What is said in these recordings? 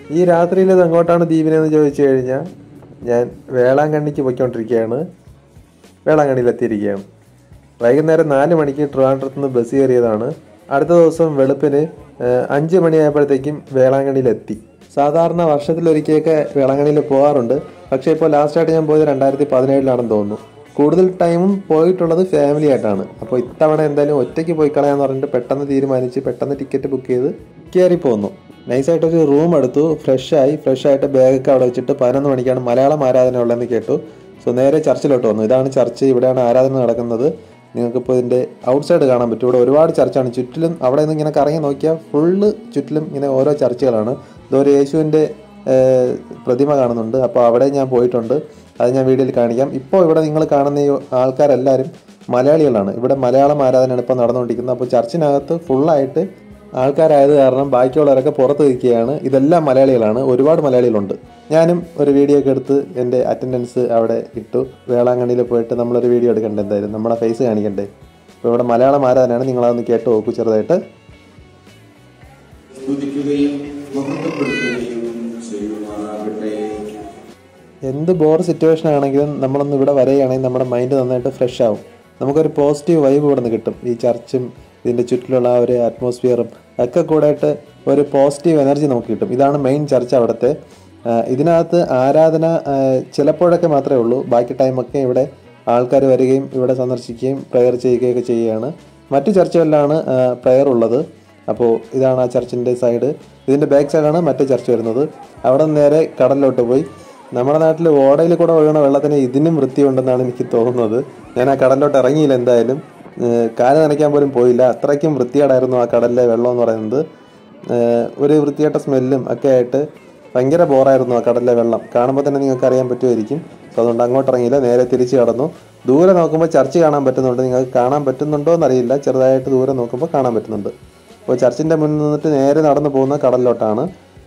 ഈ രാത്രിയിൽ ഇത് എങ്ങോട്ടാണ് ദ്വീപിനെന്ന് ചോദിച്ചു കഴിഞ്ഞാൽ ഞാൻ വേളാങ്കണ്ണിക്ക് പോയിക്കൊണ്ടിരിക്കുകയാണ് വേളാങ്കണ്ണിയിലെത്തിയിരിക്കുകയാണ് വൈകുന്നേരം നാല് മണിക്ക് ട്രിവാൻഡ്രത്ത് നിന്ന് ബസ് കയറിയതാണ് അടുത്ത ദിവസം വെളുപ്പിന് ഏഹ്, അഞ്ച് മണിയായപ്പോഴത്തേക്കും വേളാങ്കണ്ണിയിലെത്തി സാധാരണ വർഷത്തിലൊരിക്കലൊക്കെ വേളാങ്കണ്ണിയിൽ പോകാറുണ്ട് പക്ഷേ ഇപ്പോൾ ലാസ്റ്റായിട്ട് ഞാൻ പോയത് രണ്ടായിരത്തി പതിനേഴിലാണെന്ന് തോന്നുന്നു കൂടുതൽ ടൈമും പോയിട്ടുള്ളത് ഫാമിലി ആയിട്ടാണ് അപ്പോൾ ഇത്തവണ എന്തായാലും ഒറ്റയ്ക്ക് പോയി കളയാന്ന് പറഞ്ഞിട്ട് പെട്ടെന്ന് തീരുമാനിച്ച് പെട്ടെന്ന് ടിക്കറ്റ് ബുക്ക് ചെയ്ത് കയറി പോന്നു നൈസായിട്ട് ഒരു റൂം എടുത്തു ഫ്രഷായി ഫ്രഷായിട്ട് ബാഗൊക്കെ അവിടെ വെച്ചിട്ട് പതിനൊന്ന് മണിക്കാണ് മലയാളം ആരാധന ഉള്ളതെന്ന് കേട്ടു സോ നേരെ ചർച്ചിലോട്ട് വന്നു ഇതാണ് ചർച്ച് ഇവിടെയാണ് ആരാധന നടക്കുന്നത് നിങ്ങൾക്കിപ്പോൾ ഇതിൻ്റെ ഔട്ട്സൈഡ് കാണാൻ പറ്റും ഇവിടെ ഒരുപാട് ചർച്ചാണ് ചുറ്റിലും അവിടെ നിന്ന് ഇങ്ങനെ കറങ്ങി നോക്കിയാൽ ഫുള്ള് ചുറ്റിലും ഇങ്ങനെ ഓരോ ചർച്ചുകളാണ് ഇതൊരു യേശുവിൻ്റെ ഏഹ്, പ്രതിമ കാണുന്നുണ്ട് അപ്പോൾ അവിടെ ഞാൻ പോയിട്ടുണ്ട് അത് ഞാൻ വീഡിയോയിൽ കാണിക്കാം ഇപ്പോൾ ഇവിടെ നിങ്ങൾ കാണുന്ന ഈ ആൾക്കാരെല്ലാവരും മലയാളികളാണ് ഇവിടെ മലയാളം ആരാധനയാണ് ഇപ്പോൾ നടന്നുകൊണ്ടിരിക്കുന്നത് അപ്പോൾ ചർച്ചിനകത്ത് ഫുള്ളായിട്ട് ആൾക്കാരായത് കാരണം ബാക്കിയുള്ളവരൊക്കെ പുറത്ത് നിൽക്കുകയാണ് ഇതെല്ലാം മലയാളികളാണ് ഒരുപാട് മലയാളികളുണ്ട് ഞാനും ഒരു വീഡിയോ ഒക്കെ എടുത്ത് എൻ്റെ അറ്റൻഡൻസ് അവിടെ ഇട്ടു വേളാങ്കണ്ണിയിൽ പോയിട്ട് നമ്മളൊരു വീഡിയോ എടുക്കണ്ടേ എന്തായാലും നമ്മുടെ ഫേസ് കാണിക്കണ്ടേ അപ്പോൾ ഇവിടെ മലയാളം ആരാധനയാണ് നിങ്ങളതൊന്ന് കേട്ട് നോക്കൂ ചെറുതായിട്ട് സ്തുതിക്കുകയും മഹത്വപ്പെടുത്തുകയും ചെയ്യുമാറാകട്ടെ എന്ത് ബോർ സിറ്റുവേഷൻ ആണെങ്കിലും നമ്മളൊന്ന് ഇവിടെ വരികയാണെങ്കിൽ നമ്മുടെ മൈൻഡ് നന്നായിട്ട് ഫ്രഷ് ആവും നമുക്കൊരു പോസിറ്റീവ് വൈബ് ഇവിടെ നിന്ന് കിട്ടും ഈ ചർച്ചും ഇതിൻ്റെ ചുറ്റിലുള്ള ആ ഒരു അറ്റ്മോസ്ഫിയറും ഒക്കെ കൂടായിട്ട് ഒരു പോസിറ്റീവ് എനർജി നമുക്ക് കിട്ടും ഇതാണ് മെയിൻ ചർച്ച് അവിടുത്തെ ആ, ഇതിനകത്ത് ആരാധന ആ, ചിലപ്പോഴൊക്കെ മാത്രമേ ഉള്ളൂ ബാക്കി ടൈമൊക്കെ ഇവിടെ ആൾക്കാർ വരികയും ഇവിടെ സന്ദർശിക്കുകയും പ്രെയർ ചെയ്യുകയൊക്കെ ചെയ്യുകയാണ് മറ്റു ചർച്ചുകളിലാണ് പ്രെയർ ഉള്ളത് അപ്പോൾ ഇതാണ് ആ ചർച്ചിൻ്റെ സൈഡ് ഇതിൻ്റെ ബാക്ക് സൈഡാണ് മറ്റേ ചർച്ച് വരുന്നത് അവിടെ നിന്ന് നേരെ കടലിലോട്ട് പോയി നമ്മുടെ നാട്ടിൽ ഓടയിൽ കൂടെ ഒഴുകണ വെള്ളത്തിന് ഇതിനും വൃത്തിയുണ്ടെന്നാണ് എനിക്ക് തോന്നുന്നത് ഞാൻ ആ കടലിലോട്ട് ഇറങ്ങിയില്ല എന്തായാലും ഏഹ് കാല് നനയ്ക്കാൻ പോലും പോയില്ല അത്രയ്ക്കും വൃത്തികേടായിരുന്നു ആ കടലിലെ വെള്ളം എന്ന് പറയുന്നത് ഏഹ് ഒരു വൃത്തികെട്ട സ്മെല്ലും ഒക്കെ ആയിട്ട് ഭയങ്കര ബോറായിരുന്നു ആ കടലിലെ വെള്ളം കാണുമ്പോൾ തന്നെ നിങ്ങൾക്ക് അറിയാൻ പറ്റുമായിരിക്കും സോ അതുകൊണ്ട് അങ്ങോട്ട് ഇറങ്ങിയില്ല നേരെ തിരിച്ച് കടന്നു ദൂരെ നോക്കുമ്പോൾ ചർച്ച് കാണാൻ പറ്റുന്നുണ്ട് നിങ്ങൾക്ക് കാണാൻ പറ്റുന്നുണ്ടോ എന്നറിയില്ല ചെറുതായിട്ട് ദൂരെ നോക്കുമ്പോൾ കാണാൻ പറ്റുന്നുണ്ട് അപ്പോൾ ചർച്ചിൻ്റെ മുന്നിൽ നിന്നിട്ട് നേരെ നടന്നു പോകുന്ന കടലിലോട്ടാണ്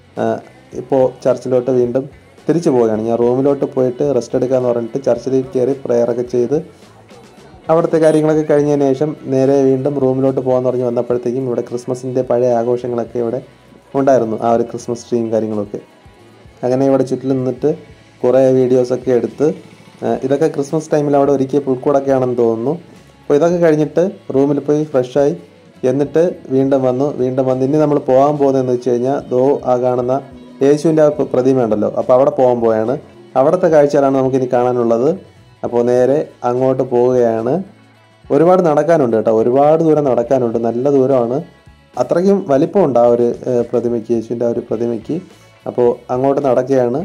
ഇപ്പോൾ ചർച്ചിലോട്ട് വീണ്ടും തിരിച്ചു പോവുകയാണ് ഞാൻ റൂമിലോട്ട് പോയിട്ട് റെസ്റ്റ് എടുക്കാന്ന് പറഞ്ഞിട്ട് ചർച്ചിൽ കയറി പ്രെയറൊക്കെ ചെയ്ത് അവിടുത്തെ കാര്യങ്ങളൊക്കെ കഴിഞ്ഞതിന് ശേഷം നേരെ വീണ്ടും റൂമിലോട്ട് പോകാൻ പറഞ്ഞ് വന്നപ്പോഴത്തേക്കും ഇവിടെ ക്രിസ്മസിൻ്റെ പഴയ ആഘോഷങ്ങളൊക്കെ ഇവിടെ ഉണ്ടായിരുന്നു ആ ഒരു ക്രിസ്മസ് ട്രീയും കാര്യങ്ങളൊക്കെ അങ്ങനെ ഇവിടെ ചുറ്റിലും നിന്നിട്ട് കുറേ വീഡിയോസൊക്കെ എടുത്ത് ആ, ഇതൊക്കെ ക്രിസ്മസ് ടൈമിൽ അവിടെ ഒരുക്കിയ പുൽക്കൂടൊക്കെ ആണെന്ന് തോന്നുന്നു അപ്പോൾ ഇതൊക്കെ കഴിഞ്ഞിട്ട് റൂമിൽ പോയി ഫ്രഷായി എന്നിട്ട് വീണ്ടും വന്നു വീണ്ടും വന്ന് ഇനി നമ്മൾ പോകാൻ പോകുന്നതെന്ന് വെച്ച് കഴിഞ്ഞാൽ ദോ ആ കാണുന്ന യേശുവിൻ്റെ ആ പ്രതിമ ഉണ്ടല്ലോ അപ്പോൾ അവിടെ പോകാൻ പോയാണ് അവിടുത്തെ കാഴ്ചകളാണ് നമുക്കിനി കാണാനുള്ളത് അപ്പോൾ നേരെ അങ്ങോട്ട് പോവുകയാണ് ഒരുപാട് നടക്കാനുണ്ട് കേട്ടോ ഒരുപാട് ദൂരം നടക്കാനുണ്ട് നല്ല ദൂരമാണ് അത്രയ്ക്കും വലിപ്പമുണ്ട് ആ ഒരു ഏഹ്, പ്രതിമയ്ക്ക് യേശുവിൻ്റെ ആ ഒരു പ്രതിമയ്ക്ക് അപ്പോൾ അങ്ങോട്ട് നടക്കുകയാണ്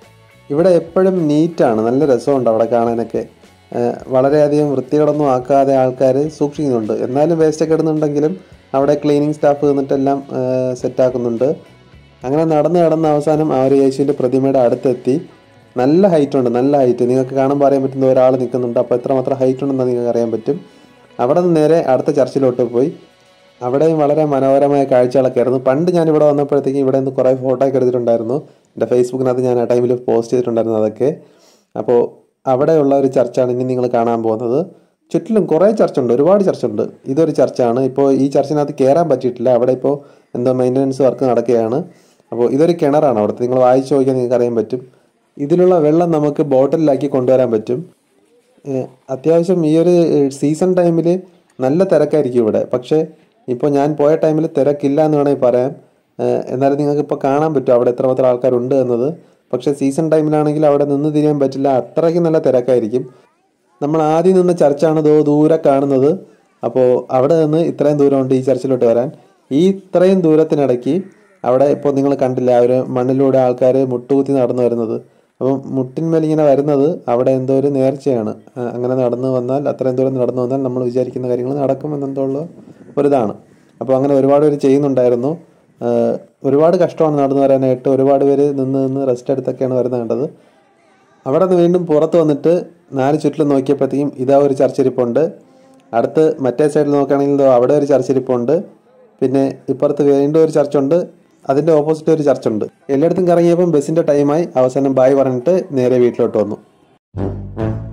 ഇവിടെ എപ്പോഴും നീറ്റാണ് നല്ല രസമുണ്ട് അവിടെ കാണാനൊക്കെ ഏഹ്, വളരെയധികം വൃത്തികളൊന്നും ആക്കാതെ ആൾക്കാർ സൂക്ഷിക്കുന്നുണ്ട് എന്നാലും വേസ്റ്റൊക്കെ ഇടുന്നുണ്ടെങ്കിലും അവിടെ ക്ലീനിങ് സ്റ്റാഫ് നിന്നിട്ടെല്ലാം സെറ്റാക്കുന്നുണ്ട് അങ്ങനെ നടന്ന് നടന്ന് അവസാനം ആ ഒരു യേശുവിൻ്റെ പ്രതിമയുടെ അടുത്തെത്തി നല്ല ഹൈറ്റ് ഉണ്ട് നല്ല ഹൈറ്റ് നിങ്ങൾക്ക് കാണുമ്പോൾ അറിയാൻ പറ്റുന്ന ഒരാൾ നിൽക്കുന്നുണ്ട് അപ്പോൾ എത്രമാത്രം ഹൈറ്റ് ഉണ്ടെന്ന് നിങ്ങൾക്ക് അറിയാൻ പറ്റും അവിടെ നിന്ന് നേരെ അടുത്ത ചർച്ചിലോട്ട് പോയി അവിടെയും വളരെ മനോഹരമായ കാഴ്ചകളൊക്കെ ആയിരുന്നു പണ്ട് ഞാൻ ഇവിടെ വന്നപ്പോഴത്തേക്കും ഇവിടെ നിന്ന് കുറേ ഫോട്ടോ ഒക്കെ എടുത്തിട്ടുണ്ടായിരുന്നു എൻ്റെ ഫേസ്ബുക്കിനകത്ത് ഞാൻ ആ ടൈമിൽ പോസ്റ്റ് ചെയ്തിട്ടുണ്ടായിരുന്നു അതൊക്കെ അപ്പോൾ അവിടെയുള്ള ഒരു ചർച്ചാണ് ഇനി നിങ്ങൾ കാണാൻ പോകുന്നത് ചുറ്റിലും കുറേ ചർച്ചുണ്ട് ഒരുപാട് ചർച്ചുണ്ട് ഇതൊരു ചർച്ചാണ് ഇപ്പോൾ ഈ ചർച്ചിനകത്ത് കയറാൻ പറ്റിയിട്ടില്ല അവിടെ ഇപ്പോൾ എന്തോ മെയിൻ്റനൻസ് വർക്ക് നടക്കുകയാണ് അപ്പോൾ ഇതൊരു കിണറാണ് അവിടുത്തെ നിങ്ങൾ വായിച്ചു നോക്കിയാൽ നിങ്ങൾക്ക് അറിയാൻ പറ്റും ഇതിലുള്ള വെള്ളം നമുക്ക് ബോട്ടിലാക്കി കൊണ്ടുവരാൻ പറ്റും ഏഹ് അത്യാവശ്യം ഈ ഒരു സീസൺ ടൈമിൽ നല്ല തിരക്കായിരിക്കും ഇവിടെ പക്ഷേ ഇപ്പോൾ ഞാൻ പോയ ടൈമിൽ തിരക്കില്ല എന്ന് വേണമെങ്കിൽ പറയാം ഏഹ് എന്നാലും നിങ്ങൾക്ക് ഇപ്പോൾ കാണാൻ പറ്റും അവിടെ എത്രമാത്രം ആൾക്കാരുണ്ട് എന്നത് പക്ഷേ സീസൺ ടൈമിലാണെങ്കിൽ അവിടെ നിന്ന് തിരിയാൻ പറ്റില്ല അത്രയ്ക്കും നല്ല തിരക്കായിരിക്കും നമ്മൾ ആദ്യം നിന്ന ചർച്ചാണ് ദോ ദൂരെ കാണുന്നത് അപ്പോൾ അവിടെ നിന്ന് ഇത്രയും ദൂരമുണ്ട് ഈ ചർച്ചിലോട്ട് വരാൻ ഈ ഇത്രയും ദൂരത്തിനിടയ്ക്ക് അവിടെ ഇപ്പോൾ നിങ്ങൾ കണ്ടില്ല ആ ഒരു മണ്ണിലൂടെ ആൾക്കാർ മുട്ടുകുത്തി നടന്നു വരുന്നത് അപ്പം മുട്ടിന്മേൽ ഇങ്ങനെ വരുന്നത് അവിടെ എന്തോ ഒരു നേർച്ചയാണ് ആ, അങ്ങനെ നടന്നു വന്നാൽ അത്രയും ദൂരം നടന്നു വന്നാൽ നമ്മൾ വിചാരിക്കുന്ന കാര്യങ്ങൾ നടക്കുമെന്നെന്തോ ഉള്ള ഒരിതാണ് അപ്പോൾ അങ്ങനെ ഒരുപാട് പേര് ചെയ്യുന്നുണ്ടായിരുന്നു ആ, ഒരുപാട് കഷ്ടമാണ് നടന്നു വരാനായിട്ട് ഒരുപാട് പേര് നിന്ന് നിന്ന് റെസ്റ്റ് എടുത്തൊക്കെയാണ് വരുന്നത് കണ്ടത് അവിടെ നിന്ന് വീണ്ടും പുറത്ത് വന്നിട്ട് നാല് ചുറ്റിലും നോക്കിയപ്പോഴത്തേക്കും ഇതാ ഒരു ചർച്ചിരിപ്പുണ്ട് അടുത്ത് മറ്റേ സൈഡിൽ നോക്കുകയാണെങ്കിൽ ദോ അവിടെ ഒരു ചർച്ചിരിപ്പുണ്ട് പിന്നെ ഇപ്പുറത്ത് വീണ്ടും ഒരു ചർച്ചുണ്ട് അതിൻ്റെ ഓപ്പോസിറ്റ് ഒരു ചർച്ചുണ്ട് എല്ലായിടത്തും കറങ്ങിയപ്പം ബസ്സിൻ്റെ ടൈമായി അവസാനം ബായ് പറഞ്ഞിട്ട് നേരെ വീട്ടിലോട്ട് വന്നു